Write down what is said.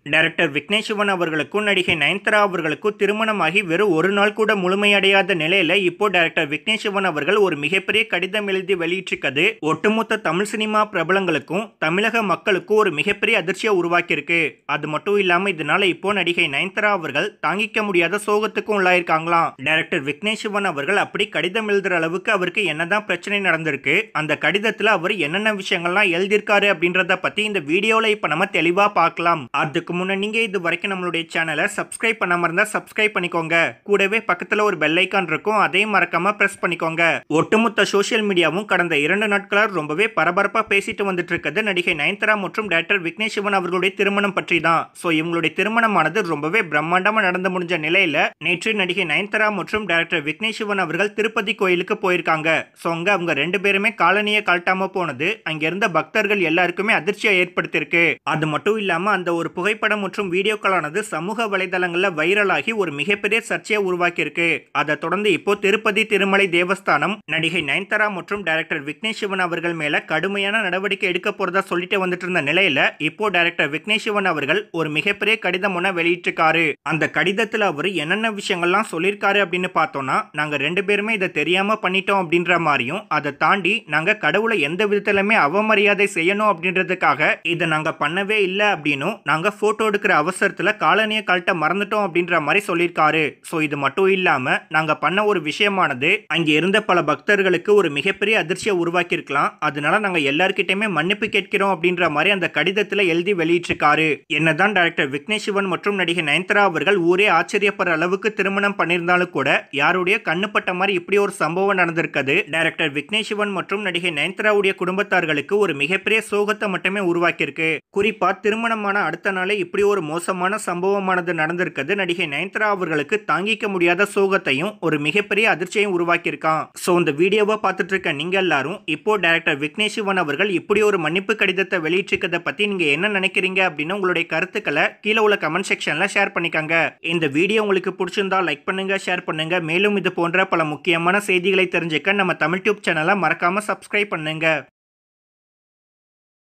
director Vignesh Sivan அவர்களுக்கும் நடிகை நயன்தாரா அவர்களுக்கும் திருமணமாகி வெறும் ஒரு நாள் கூட முழுமையடையாத நிலையில இப்போ டைரக்டர் விக்னேஷ் சிவன் அவர்கள் ஒரு மிகப்பெரிய கடிதம் எழுதி வெளியிட்டிருக்கிறது ஒட்டுமொத்த தமிழ் சினிமா பிரபலங்களுக்கும் தமிழக மக்களுக்கும் ஒரு மிகப்பெரிய அதிர்ச்சியை உருவாக்கியிருக்கு அது மட்டும் இல்லாம இதனால இப்போ நடிகை நயன்தாரா அவர்கள் தாங்கிக்க முடியாத சோகத்துக்கும் உள்ளாயிருக்காங்களாம் டைரக்டர் விக்னேஷ் சிவன் அவர்கள் அப்படி கடிதம் எழுதுற அளவுக்கு அவருக்கு என்னதான் பிரச்சனை நடந்திருக்கு அந்த கடிதத்துல அவர் என்னென்ன விஷயங்கள்லாம் எழுதியிருக்காரு அப்படின்றத பத்தி இந்த வீடியோல இப்ப நம்ம தெளிவா பார்க்கலாம் அதுக்கு முன்ன நீங்க இது வரைக்கும் நம்மளுடைய சேனலை சப்ஸ்கிரைப் பண்ணாம இருந்தா சப்ஸ்கிரைப் பண்ணிக்கோங்க கூடவே பக்கத்துல ஒரு பெல் ஐக்கான் இருக்கும் அதையும் மறக்காம பிரஸ் பண்ணிக்கோங்க ஒட்டுமொத்த சோஷியல் மீடியாவும் கடந்த இரண்டு நாட்களா ரொம்பவே பரபரப்பா பேசிட்டு வந்துட்டு இருக்கிறது நடிகை நயன்தாரா மற்றும் டைரக்டர் விக்னேஷ் சிவன் அவர்களுடைய திருமணம் பற்றி தான் சோ இவங்களுடைய திருமணமானது ரொம்பவே பிரம்மாண்டமா நடந்து முடிஞ்ச நிலையில நேற்று நடிகை நயன்தாரா மற்றும் டைரக்டர் விக்னேஷ் சிவன் அவர்கள் திருப்பதி கோயிலுக்கு போயிருக்காங்க சோ அங்க அவங்க ரெண்டு பேருமே காலனியை கழட்டாம போனது அங்க இருந்த பக்தர்கள் எல்லாருக்குமே அதிர்ச்சியை ஏற்படுத்தியிருக்கு அது மட்டும் இல்லாம அந்த ஒரு புகைப்படம் மற்றும் வீடியோக்களானது சமூக வலைதளங்கள்ல வைரலாகி ஒரு மிகப்பெரிய சர்ச்சையை உருவாக்கியிருக்கு அதை தொடர்ந்து இப்போ திருப்பதி திருமலை தேவஸ்தானம் நடிகை நயன்தாரா மற்றும் டைரக்டர் விக்னேஷ் சிவன் அவர்கள் மேல கடுமையான நடவடிக்கை எடுக்க போறதா சொல்லிட்டு வந்துட்டு இருந்த நிலையில இப்போ டைரக்டர் விக்னேஷ் சிவன் அவர்கள் ஒரு மிகப்பெரிய கடிதம் ஒன்ன வெளியிட்டிருக்காரு அந்த கடிதத்துல அவர் என்னென்ன விஷயங்கள்லாம் சொல்லியிருக்காரு அப்படின்னு பார்த்தோம்னா நாங்க ரெண்டு பேருமே இதை தெரியாம பண்ணிட்டோம் அப்படின்ற மாதிரியும் அதை தாண்டி நாங்க கடவுளை எந்த விதத்திலுமே அவமரியாதை செய்யணும் அப்படின்றதுக்காக இதை நாங்க பண்ணவே இல்லை அப்படின்னும் நாங்க போட்டோ எடுக்கிற அவசரத்துல காலனிய கழட்ட மறந்துட்டோம் அப்படின்ற மாதிரி சொல்லியிருக்காரு ஸோ இது மட்டும் இல்லாம நாங்க பண்ண ஒரு விஷயமானது அங்க இருந்த பல பக்தர்களுக்கு ஒரு மிகப்பெரிய அதிர்ச்சியை உருவாக்கியிருக்கலாம் அதனால நாங்க எல்லார்கிட்டயுமே மன்னிப்பு கேட்கிறோம் அப்படின்ற மாதிரி அந்த கடிதத்துல எழுதி வெளியிட்டிருக்காரு என்னதான் டைரக்டர் விக்னேஷ் சிவன் மற்றும் நடிகை நயன்தாரா அவர்கள் ஊரே ஆச்சரியப்படுற அளவுக்கு திருமணம் பண்ணியிருந்தாலும் கூட யாருடைய கண்ணுப்பட்ட மாதிரி இப்படி ஒரு சம்பவம் நடந்திருக்குது டைரக்டர் விக்னேஷ் சிவன் மற்றும் நடிகை நயன்தாராவுடைய குடும்பத்தார்களுக்கு ஒரு மிகப்பெரிய சோகத்தை மட்டுமே உருவாக்கியிருக்கு குறிப்பா திருமணமான அடுத்த நாளே இப்படி ஒரு மோசமான சம்பவமானது நடந்திருக்குது நடிகை நயன்தாரா அவர்களுக்கு தாங்கிக்க முடியாத சோகத்தையும் ஒரு மிகப்பெரிய அதிர்ச்சியையும் உருவாக்கியிருக்கான் ஸோ இந்த வீடியோவை பார்த்துட்டு இருக்க நீங்க எல்லாரும் இப்போ டைரக்டர் விக்னேஷ் சிவன் அவர்கள் இப்படி ஒரு மன்னிப்பு கடிதத்தை வெளியிட்டிருக்கதை பத்தி நீங்க என்ன நினைக்கிறீங்க அப்படின்னு உங்களுடைய கருத்துக்களை கீழே உள்ள கமெண்ட் செக்ஷன்ல ஷேர் பண்ணிக்கோங்க இந்த வீடியோ உங்களுக்கு பிடிச்சிருந்தா லைக் பண்ணுங்க ஷேர் பண்ணுங்க மேலும் இது போன்ற பல முக்கியமான செய்திகளை தெரிஞ்சுக்க நம்ம தமிழ் டியூப் சேனலை மறக்காம சப்ஸ்கிரைப் பண்ணுங்க